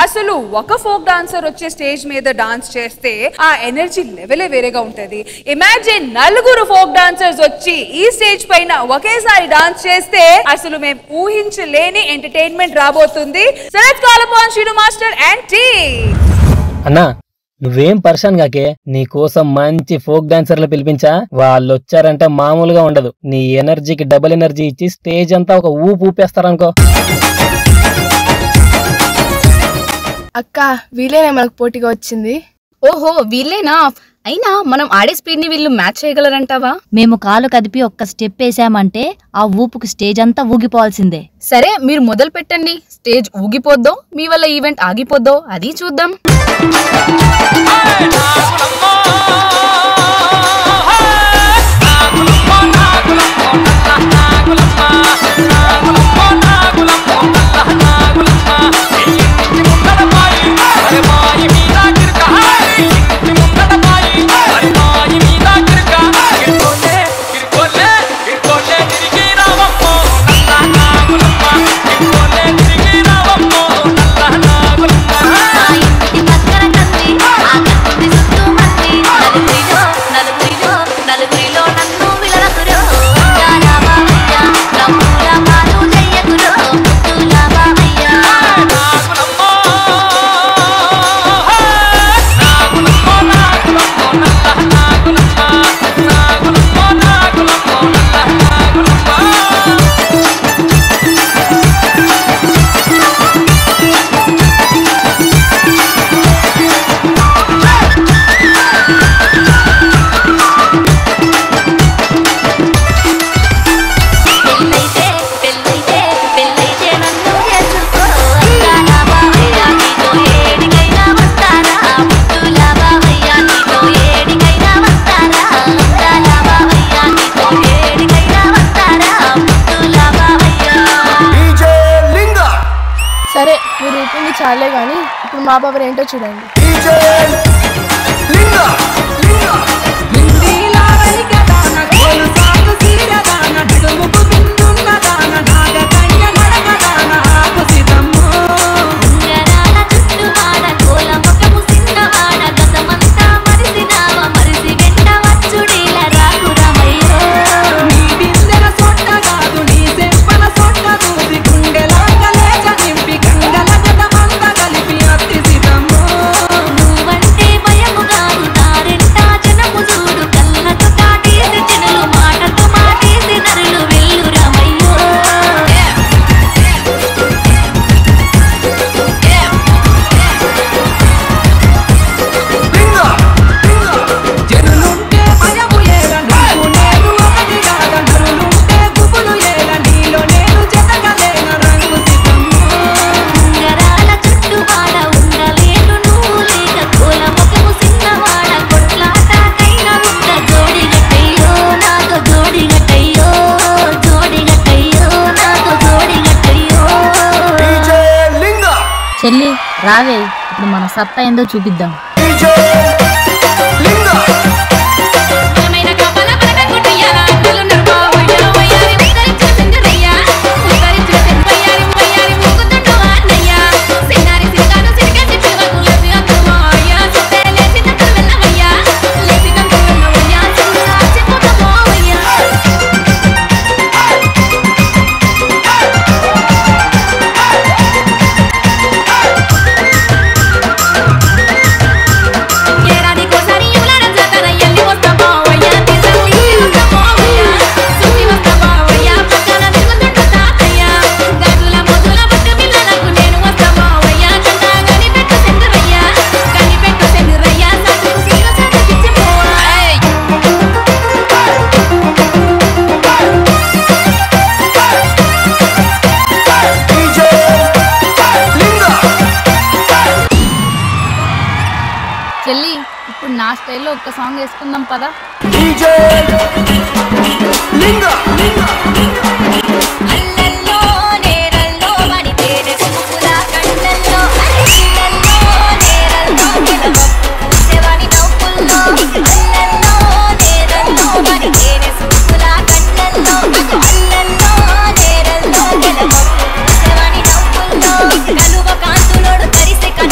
అసలు ఒక folk dancer వచ్చే స్టేజ్ మీద డాన్స్ చేస్తే ఆ ఎనర్జీ లెవెలే వేరేగా ఉంటది ఇమాజిన్ నలుగురు ఫోక్ డాన్సర్స్ వచ్చి ఈ స్టేజ్ పైన ఒకేసారి డాన్స్ చేస్తే అసలు మేము ఊహించలేని ఎంటర్టైన్మెంట్ రాబోతుంది శరత్ కాలపాన్ శ్రీను మాస్టర్ అండ్ టీ అన్నా నువ్వేం పర్షాన్ గాకే నీ కోసం మంచి ఫోక్ డాన్సర్లు పిలిపించా వాళ్ళు వచ్చారంటే మామూలుగా ఉండదు నీ ఎనర్జీకి డబుల్ ఎనర్జీ ఇచ్చి స్టేజ్ అంతా ఒక ఊపు ఊపేస్తారనుకో అక్క వీలేనే మనకు పోటీగా వచ్చింది ఓహో వీళ్ళేనా అయినా మనం ఆడే స్పీడ్ ని వీళ్ళు మ్యాచ్ చేయగలరంటావా మేము కాలు కదిపి ఒక్క స్టెప్ వేసామంటే ఆ ఊపుకు స్టేజ్ అంతా ఊగిపోవాల్సిందే సరే మీరు మొదలు పెట్టండి స్టేజ్ ఊగిపోద్దో మీ వల్ల ఈవెంట్ ఆగిపోద్దో అది చూద్దాం సరే మీరు ఊపింది చాలే గాని ఇప్పుడు మా పవర్ ఏంటో చూడండి చెల్లి రావే ఇప్పుడు మన సత్తా ఏందో చూపిద్దాం చెల్లి ఇప్పుడు నా స్టైల్లో ఒక్క సాంగ్ వేసుకుందాం పదా కలువ కాంతులోడు కరిసె కను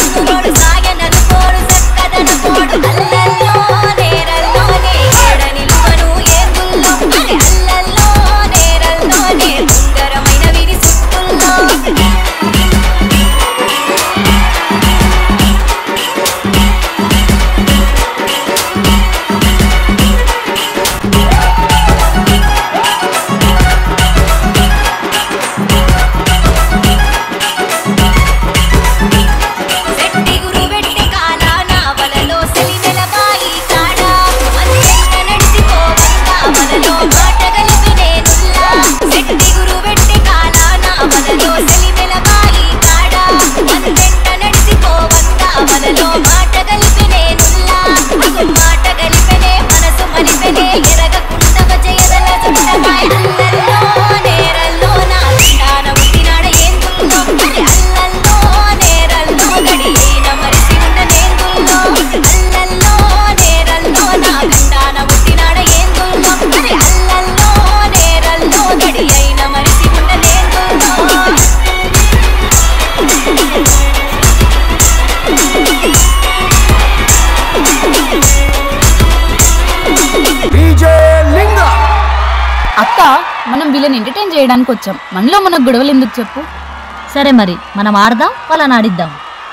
అక్క మనం వీళ్ళని ఎంటర్టైన్ చేయడానికి వచ్చాం మనలో మనకు గొడవలు ఎందుకు చెప్పు సరే మరి మనం ఆడదాం వాళ్ళని ఆడిద్దాం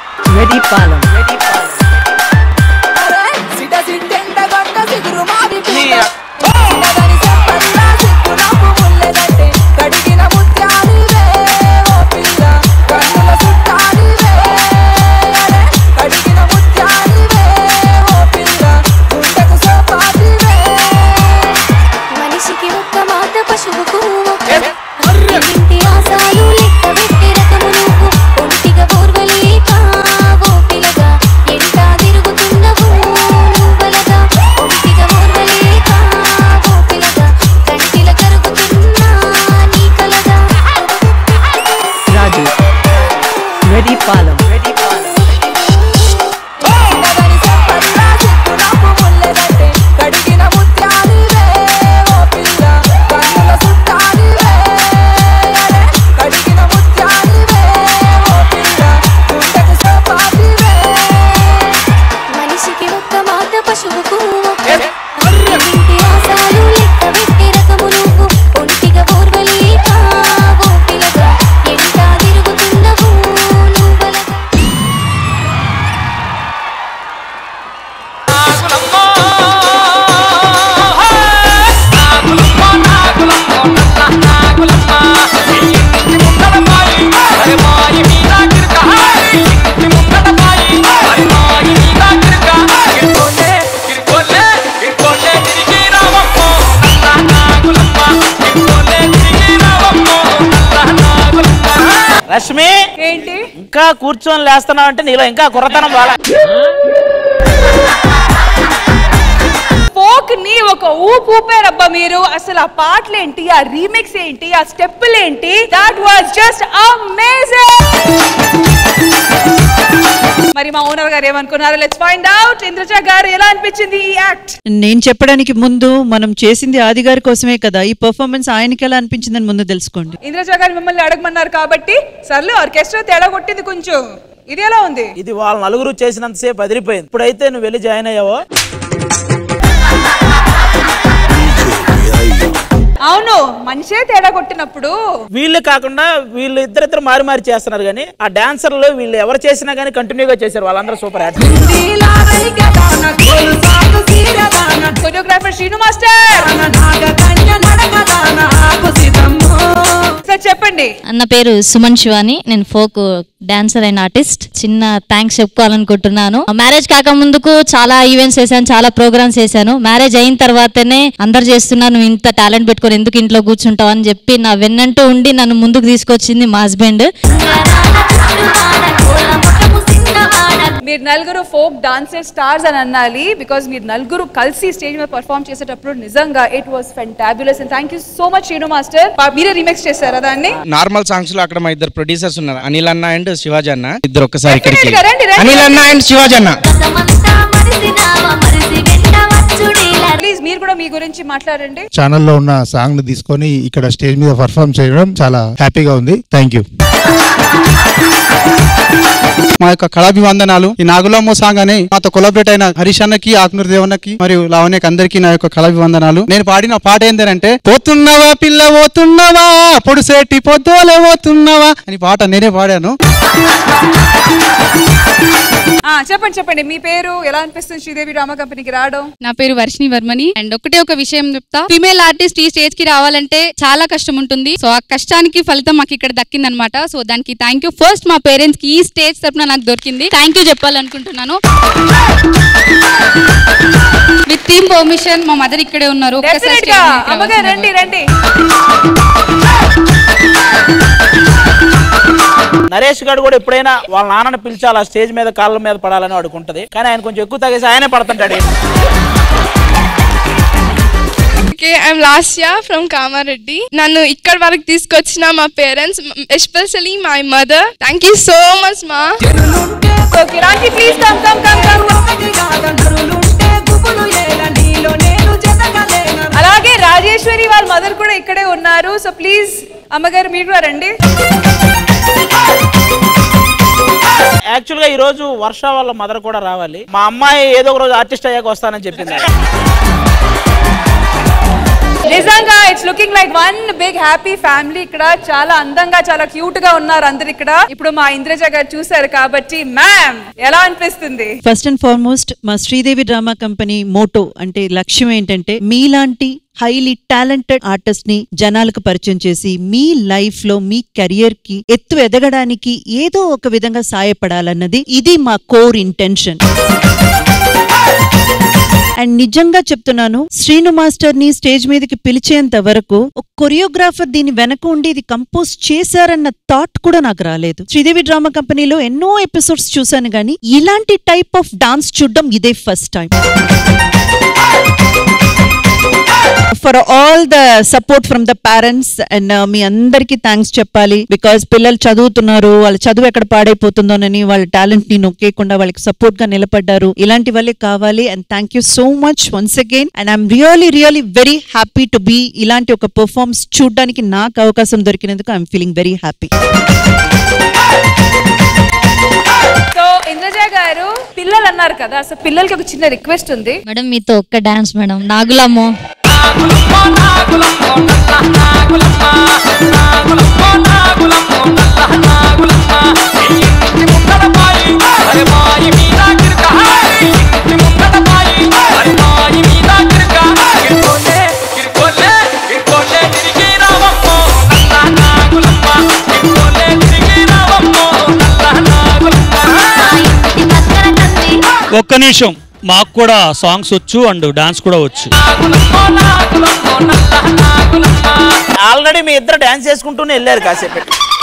మనిషికి ఒక్క మాట పశువుకు ఒక్క ఇంటి ఆశాలు లెక్క పెట్టి రకము నువ్వు ఒంటిగా ఓర్వలేక ఓ పిల్లగా ఎంటా తిరుగుతున్నవు నువ్వలగా ఒంటిగా ఓర్వలేక ఓ పిల్లగా కంటిల కరుగుతున్నా నీ కలగా రాజు రెడీ పాలం చిన్నదాని సంపల్లా సిగ్గు నాకు ముల్లెదంటే కడిగిన ముత్యాలివే ఓ పిల్ల కన్నుల సుట్టాలివే కడిగిన ముత్యాలివే ఓ పిల్ల గుండెకు సోపాటివే మనిషికి ఒక్క మాట పశువుకు ఒక్క ఇంటి ఆశాలు లెక్క పెట్టి రకము నువ్వు ఒంటిగా ఓర్వలేక ఓ పిల్లగా ఎంటా తిరుగుతున్నవు నువ్వలగా రష్మి ఏంటి ఇంకా కూర్చొని లేస్తున్నావు అంటే నీలో ఇంకా కుర్రతనం బాగా ఫోక్ ని ఒక ఊపు ఊపారబ్బా మీరు అసలు ఆ పాటలేంటి ఆ రీమిక్స్ ఏంటి ఆ స్టెప్పులు ఏంటి దాట్ వాజ్ జస్ట్ అమేజింగ్ మరి మా ఓనర్ గారు ఏమనుకున్నారు లెట్స్ ఫైండ్ అవుట్ ఇంద్రజ గారు ఎలా అనిపించింది ఈ యాక్ట్ నేను చెప్పడానికి ముందు మనం చేసింది ఆది గారి కోసమే కదా ఈ పర్ఫార్మెన్స్ ఆయనకి ఎలా అనిపించిందని ముందు తెలుసుకోండి ఇంద్రజ గారు మిమ్మల్ని అడగమన్నారు కాబట్టి సర్లే ఆర్కెస్ట్రా తేడా కొట్టింది కొంచెం ఇది ఎలా ఉంది ఇది వాళ్ళ నలుగురు చేసినంతసేపు అదిరిపోయింది ఇప్పుడైతే నువ్వు వెళ్ళి జాయిన్ అయ్యావో అవును మనిషే తేడా కొట్టినప్పుడు వీళ్ళు కాకుండా వీళ్ళు ఇద్దరిద్దరు మారి మారి చేస్తున్నారు కానీ ఆ డాన్సర్లు వీళ్ళు ఎవరు చేసినా కానీ కంటిన్యూగా చేశారు వాళ్ళందరూ super act choreographer Srinu master sir చెప్పండి అన్న పేరు సుమన్ శివాని నేను ఫోక్ డాన్సర్ అండ్ ఆర్టిస్ట్ చిన్న థ్యాంక్స్ చెప్పుకోవాలనుకుంటున్నాను మ్యారేజ్ కాక ముందుకు చాలా ఈవెంట్స్ చేశాను చాలా ప్రోగ్రామ్స్ చేశాను మ్యారేజ్ అయిన తర్వాతనే అందరు చేస్తున్నారు నువ్వు ఇంత టాలెంట్ పెట్టుకొని ఎందుకు ఇంట్లో కూర్చుంటావు అని చెప్పి నా వెన్నంటూ ఉండి నన్ను ముందుకు తీసుకొచ్చింది మా హస్బెండ్ మీరు నలుగురు ఫోక్ డాన్సర్ స్టార్స్ అని అనాలి బికాస్ మీరు నలుగురు కలిసి స్టేజ్ మీద పర్ఫామ్ చేసేటప్పుడు నిజంగా it was fantabulous and thank you so much Srinu master మీరే రీమిక్స్ చేశారా దాన్ని నార్మల్ సాంగ్స్ లో అక్కడ మా ఇద్దరు ప్రొడ్యూసర్స్ ఉన్నారు అనిల్ అన్న అండ్ శివాజీ అన్న ఇద్దరు ఒక్కసారి ఇక్కడికి Definitely గా రండి, రండి. అనిల్ అన్న అండ్ శివాజీ అన్న ప్లీజ్ మీరు కూడా మీ గురించి మాట్లాడండి ఛానల్లో ఉన్న సాంగ్ ని తీసుకొని ఇక్కడ స్టేజ్ మీద పర్ఫామ్ చేయడం చాలా హ్యాపీగా ఉంది థ్యాంక్ యూ మా యొక్క కళాభివందనాలు ఈ నాగులమ్మ సాంగ్ అని మాతో కొలాబరేట్ అయిన హరీష్ అన్నకి ఆత్మీయ దేవన్నకి మరియు లావణ్యకి అందరికీ నా యొక్క కళాభివందనాలు నేను పాడిన పాట ఏంటంటే పోతున్నావా పిల్ల పోతున్నావా పొడిసేటి పొద్దులే పోతున్నావా అని పాట నేనే పాడాను ఆ చెప్పండి చెప్పండి మీ పేరు ఎలా అనిపిస్తుంది శ్రీదేవి డ్రామా కంపెనీకి రావడం నా పేరు వర్షిణి వర్మని అండ్ ఒకటే ఒక విషయం చెప్తా ఫిమేల్ ఆర్టిస్ట్ ఈ స్టేజ్ కి రావాలంటే చాలా కష్టం ఉంటుంది సో ఆ కష్టానికి ఫలితం మాకు ఇక్కడ దక్కింది అనమాట సో దానికి థ్యాంక్ యూ ఫస్ట్ మా పేరెంట్స్ కి ఈ స్టేజ్ తరపున నాకు దొరికింది థ్యాంక్ యూ చెప్పాలనుకుంటున్నాను విత్ టీమ్ పర్మిషన్ మా మదర్ ఇక్కడే ఉన్నారు ఒక్కసారి డెఫినెట్ stage గా మీదకి అమ్మగారు రావాల్సిందిగా. రండి రండి నరేష్ గారు కూడా ఎప్పుడైనా వాళ్ళ నాన్నని పిలిచాలి ఆ స్టేజ్ మీద కాళ్ళ మీద పడాలని వాడుకుంటది కానీ ఆయన కొంచెం ఎక్కువ తగేసి ఆయనే పడుతుంటాడు okay I'm Lasya from Kamareddy నన్ను ఇక్కడ వరకు తీసుకొచ్చిన మా parents especially my mother thank you so much మా okay Ranki please come come come come అలాగే రాజేశ్వరి వాళ్ళ మదర్ కూడా ఇక్కడే ఉన్నారు సో ప్లీజ్ అమ్మగారు మీరు కూడా రండి యాక్చువల్ గా ఈ రోజు వర్ష వాళ్ళ మదర్ కూడా రావాలి మా అమ్మాయి ఏదో ఒక రోజు ఆర్టిస్ట్ అయ్యాక వస్తానని చెప్పింది నిజంగా it's looking like one big happy family ఇక్కడ చాలా అందంగా చాలా క్యూట్ గా ఉన్నారు అందరు ఇక్కడ ఇప్పుడు మా ఇంద్రజ గారు చూసారు కాబట్టి మ్యామ్ ఎలా అనిపిస్తుంది ఫస్ట్ అండ్ ఫార్మోస్ట్ మా శ్రీదేవి డ్రామా కంపెనీ మోటో అంటే లక్ష్యం ఏంటంటే మీలాంటి హైలీ టాలెంటెడ్ ఆర్టిస్ట్ ని జనాలకు పరిచయం చేసి మీ లైఫ్ లో మీ కెరియర్ కి ఎత్తు ఎదగడానికి ఏదో ఒక విధంగా సాయపడాలన్నది ఇది మా కోర్ ఇంటెన్షన్ అండ్ నిజంగా చెప్తున్నాను శ్రీను మాస్టర్ ని స్టేజ్ మీదకి పిలిచేంత వరకు ఒక కొరియోగ్రాఫర్ దీని వెనక ఉండి ఇది కంపోజ్ చేశారన్న థాట్ కూడా నాకు రాలేదు శ్రీదేవి డ్రామా కంపెనీలో ఎన్నో ఎపిసోడ్స్ చూశాను గానీ ఇలాంటి టైప్ ఆఫ్ డాన్స్ చూడడం ఇదే first time for all the support from the parents and మీ అందరికి థ్యాంక్స్ చెప్పాలి బికాస్ పిల్లలు చదువుతున్నారు వాళ్ళ చదువు ఎక్కడ పాడైపోతుందోనని వాళ్ళ టాలెంట్ ని నొక్కేయకుండా వాళ్ళకి సపోర్ట్ గా నిలబడ్డారు ఇలాంటి వాళ్ళే కావాలి and thank you so much once again and I'm really really very happy to be ఇలాంటి ఒక పర్ఫార్మెన్స్ చూడడానికి నాకు అవకాశం దొరికినందుకు I'm feeling very happy so Indraja garu పిల్లలు అన్నారు కదా సో పిల్లలకి ఒక చిన్న రిక్వెస్ట్ ఉంది మేడం మీతో ఒక్క డాన్స్ మేడం నాగులమ్మో ఒక్క నిమిషం మాకు కూడా సాంగ్స్ వచ్చు అండ్ డాన్స్ కూడా వచ్చు ఆల్రెడీ మీ ఇద్దరు డాన్స్ చేసుకుంటూనే వెళ్ళారు కాసేపు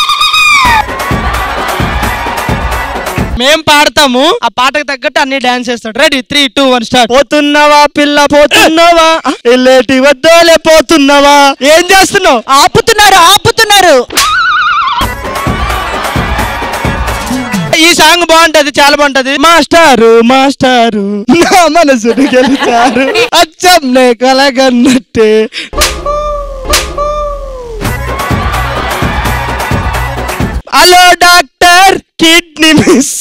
మేం పాడతాము ఆ పాటకు తగ్గట్టు అన్ని డాన్స్ చేస్తాడు ready three two one start పోతున్నావా పిల్ల పోతున్నావా వెళ్ళేటి వద్దోలే పోతున్నావా ఏం చేస్తున్నావు ఆపుతున్నారు ఆపుతున్నారు ఈ సాంగ్ బాగుంటది చాలా బాగుంటది మాస్టారు మాస్టారు నా మనసుని గెలిచారు అచ్చం నే కలగన్నట్టే hello doctor kidney miss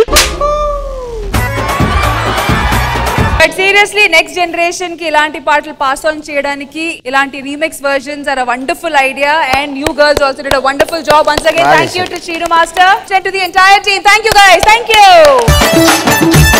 but seriously next generation కి ఇలాంటి పాటలు పాస్ ఆన్ చేయడానికి ఇలాంటి remix versions are wonderful idea and you girls also did a wonderful job once again Nice. Thank you to Srinu master and to the entire team thank you guys thank you